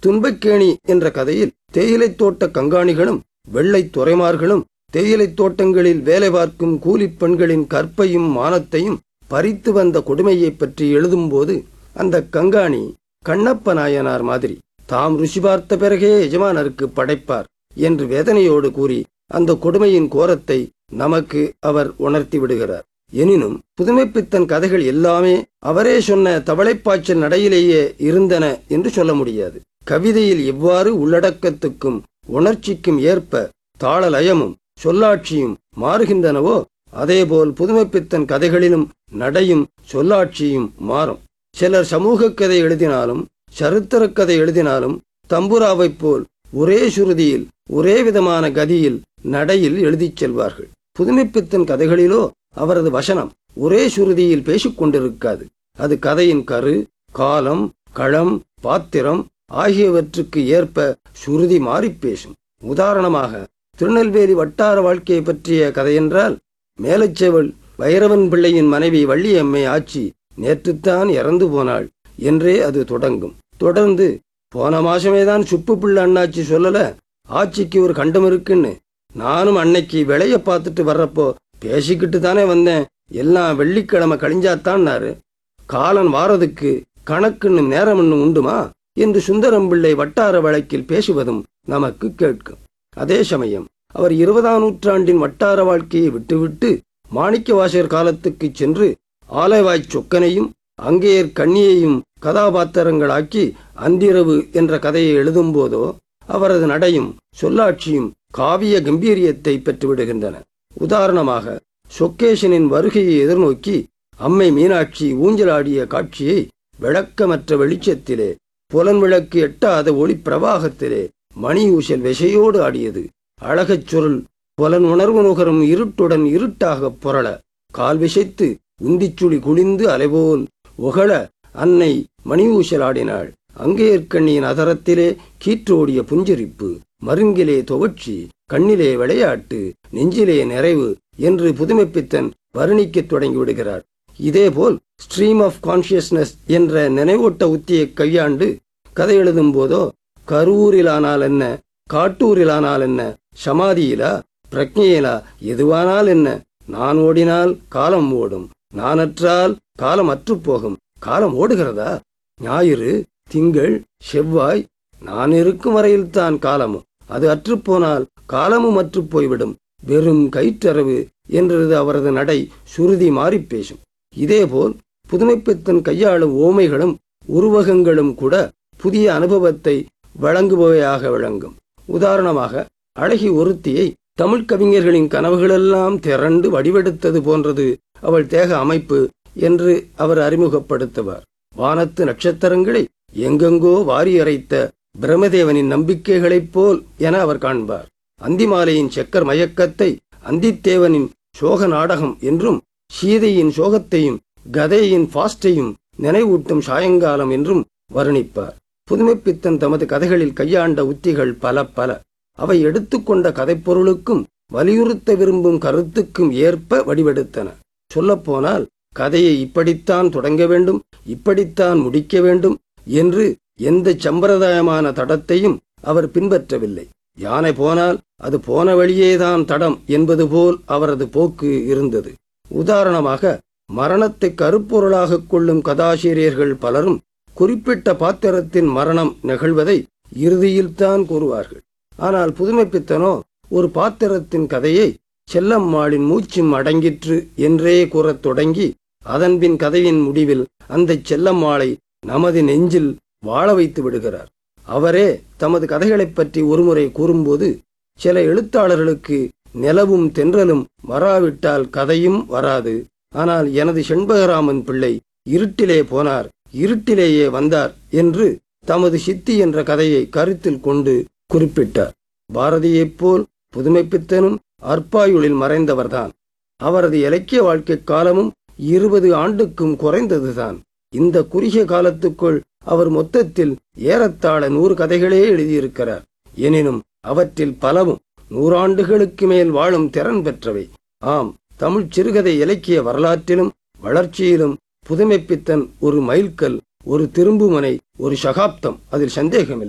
துன்பக்கேணி என்ற கதையில் தேயிலைத் தோட்ட கங்காணிகளும் வெள்ளைத் துறைமார்களும் தேயிலைத் தோட்டங்களில் வேலை பார்க்கும் கூலிப் பெண்களின் கற்பையும் மானத்தையும் பறித்து வந்த கொடுமையைப் பற்றி எழுதும்போது அந்த கங்காணி கண்ணப்ப நாயனார் மாதிரி தாம் ருசி பார்த்த பிறகே எஜமானருக்கு படைப்பார் என்று வேதனையோடு கூறி அந்த கொடுமையின் கோரத்தை நமக்கு அவர் உணர்த்தி விடுகிறார் எனினும் புதுமைப்பித்தன் கதைகள் எல்லாமே அவரே சொன்ன தவளைப்பாய்ச்சல் நடையிலேயே இருந்தன என்று சொல்ல முடியாது கவிதையில் எவ்வாறு உள்ளடக்கத்துக்கும் உணர்ச்சிக்கும் ஏற்ப தாளலயமும் சொல்லாட்சியும் மாறுகின்றனவோ அதேபோல் புதுமைப்பித்தன் கதைகளிலும் நடையும் சொல்லாட்சியும் மாறும் சிலர் சமூக கதை எழுதினாலும் சரித்திரக் கதை எழுதினாலும் தம்புராவைப் போல் ஒரே சுருதியில் ஒரே விதமான கதியில் நடையில் எழுதிச் செல்வார்கள் புதுமைப்பித்தன் கதைகளிலோ அவரது வசனம் ஒரே சுருதியில் பேசிக் கொண்டிருக்காது அது கதையின் கரு காலம் களம் பாத்திரம் ஆகியவற்றுக்கு ஏற்ப சுருதி மாறிப் பேசும் உதாரணமாக திருநெல்வேலி வட்டார வாழ்க்கையை பற்றிய கதையென்றால் மேலச்செவல் வைரவன் பிள்ளையின் மனைவி வள்ளியம்மை ஆச்சி நேற்றுத்தான் இறந்து போனாள் என்றே அது தொடங்கும் தொடர்ந்து போன மாசமேதான் சுப்பு பிள்ளை அண்ணாச்சி சொல்லல ஆச்சிக்கு ஒரு கண்டம் இருக்குன்னு நானும் அன்னைக்கு விளைய பார்த்துட்டு வர்றப்போ பேசிக்கிட்டு தானே வந்தேன் எல்லாம் வெள்ளிக்கிழமை கழிஞ்சாத்தான்னாரு காலன் வாரதுக்கு கணக்குன்னு நேரம்னு உண்டுமா என்று சுந்தரம் பிள்ளை வட்டார வழக்கில் பேசுவதும் நமக்கு கேட்கும் அதே சமயம் அவர் இருபதாம் நூற்றாண்டின் வட்டார வாழ்க்கையை விட்டுவிட்டு மாணிக்கவாசகர் காலத்துக்கு சென்று ஆலைவாய்ச் சொக்கனையும் அங்கேயர் கண்ணியையும் கதாபாத்திரங்களாக்கி அந்திரவு என்ற கதையை எழுதும்போதோ அவரது நடையும் சொல்லாட்சியும் காவிய கம்பீரியத்தை பெற்றுவிடுகின்றன உதாரணமாக சொக்கேஷனின் வருகையை எதிர்நோக்கி அம்மை மீனாட்சி ஊஞ்சலாடிய காட்சியை விளக்கமற்ற வெளிச்சத்திலே புலன் விளக்கு எட்டாத ஒளி பிரவாகத்திலே மணி ஊசல் விசையோடு ஆடியது அழகச் சுருள் புலன் உணர்வு நுகரும் இருட்டுடன் இருட்டாகப் புரள கால் விசைத்து உந்திச்சுழி குளிந்து அலைபோல் உகழ அன்னை மணி ஊசலாடினாள் அங்கேற்கண்ணியின் அதரத்திலே கீற்றோடிய புஞ்சரிப்பு மருங்கிலே துவட்சி கண்ணிலே விளையாட்டு நெஞ்சிலே நிறைவு என்று புதுமைப்பித்தன் வர்ணிக்கத் தொடங்கி விடுகிறார் இதேபோல் ஸ்ட்ரீம் ஆஃப் கான்சியஸ்னஸ் என்ற நினைவூட்ட உத்தியை கையாண்டு கதை எழுதும் போதோ கரூரிலானால் என்ன காட்டூரிலானால் என்ன சமாதியிலா பிரக்ஞையிலா எதுவானால் என்ன நான் ஓடினால் காலம் ஓடும் நானற்றால் காலம் அற்றுப் போகும் காலம் ஓடுகிறதா ஞாயிறு திங்கள் செவ்வாய் நான் இருக்கும் வரையில்தான் காலமும் அது அற்றுப்போனால் காலமும் அற்றுப் போய்விடும் வெறும் கயிற்றறவு என்றது அவரது நடை சுருதி மாறிப் பேசும் இதேபோல் புதுமைப்பித்தன் கையாளும் ஓமைகளும் உருவகங்களும் கூட புதிய அனுபவத்தை வழங்குபவையாக விளங்கும் உதாரணமாக அழகி ஒருத்தியை தமிழ்க் கவிஞர்களின் கனவுகளெல்லாம் திரண்டு வடிவெடுத்தது போன்றது அவள் தேக அமைப்பு என்று அவர் அறிமுகப்படுத்துவார் வானத்து நட்சத்திரங்களை எங்கெங்கோ வாரி அறைத்த பிரமதேவனின் நம்பிக்கைகளைப் போல் என அவர் காண்பார் அந்திமாலையின் செக்கர் மயக்கத்தை அந்தித்தேவனின் சோக நாடகம் என்றும் சீதையின் சோகத்தையும் கதையின் ஃபாஸ்டையும் நினைவூட்டும் சாயங்காலம் என்றும் வர்ணிப்பார் புதுமைப்பித்தன் தமது கதைகளில் கையாண்ட உத்திகள் பல பல அவை எடுத்துக்கொண்ட கதைப்பொருளுக்கும் வலியுறுத்த விரும்பும் கருத்துக்கும் ஏற்ப வடிவெடுத்தன சொல்லப்போனால் கதையை இப்படித்தான் தொடங்க வேண்டும் இப்படித்தான் முடிக்க வேண்டும் என்று எந்த சம்பிரதாயமான தடத்தையும் அவர் பின்பற்றவில்லை யானை போனால் அது போன வழியேதான் தடம் என்பது போல் அவரது போக்கு இருந்தது உதாரணமாக மரணத்தை கருப்பொருளாகக் கொள்ளும் கதாசிரியர்கள் பலரும் குறிப்பிட்ட பாத்திரத்தின் மரணம் நிகழ்வதை இறுதியில்தான் கூறுவார்கள் ஆனால் புதுமைப்பித்தனோ ஒரு பாத்திரத்தின் கதையை செல்லம்மாளின் மூச்சும் அடங்கிற்று என்றே கூறத் தொடங்கி அதன்பின் கதையின் முடிவில் அந்தச் செல்லம்மாளை நமது நெஞ்சில் வாழ வைத்து விடுகிறார் அவரே தமது கதைகளைப் பற்றி ஒருமுறை கூறும்போது சில எழுத்தாளர்களுக்கு நிலவும் தென்றலும் வராவிட்டால் கதையும் வராது ஆனால் எனது செண்பகராமன் பிள்ளை இருட்டிலே போனார் இருட்டிலேயே வந்தார் என்று தமது சித்தி என்ற கதையை கருத்தில் கொண்டு குறிப்பிட்டார் பாரதியைப் போல் புதுமைப்பித்தனும் அற்பாயுளில் மறைந்தவர்தான் அவரது இலக்கிய வாழ்க்கை காலமும் இருபது ஆண்டுக்கும் குறைந்ததுதான் இந்த குறுகிய காலத்துக்குள் அவர் மொத்தத்தில் ஏறத்தாழ நூறு கதைகளே எழுதியிருக்கிறார் எனினும் அவற்றில் பலவும் நூறாண்டுகளுக்கு மேல் வாழும் திறன் பெற்றவை ஆம் தமிழ் சிறுகதை இலக்கிய வரலாற்றிலும் வளர்ச்சியிலும் புதுமைப்பித்தன் ஒரு மைல்கல் ஒரு திரும்புமனை ஒரு சகாப்தம் அதில் சந்தேகமில்லை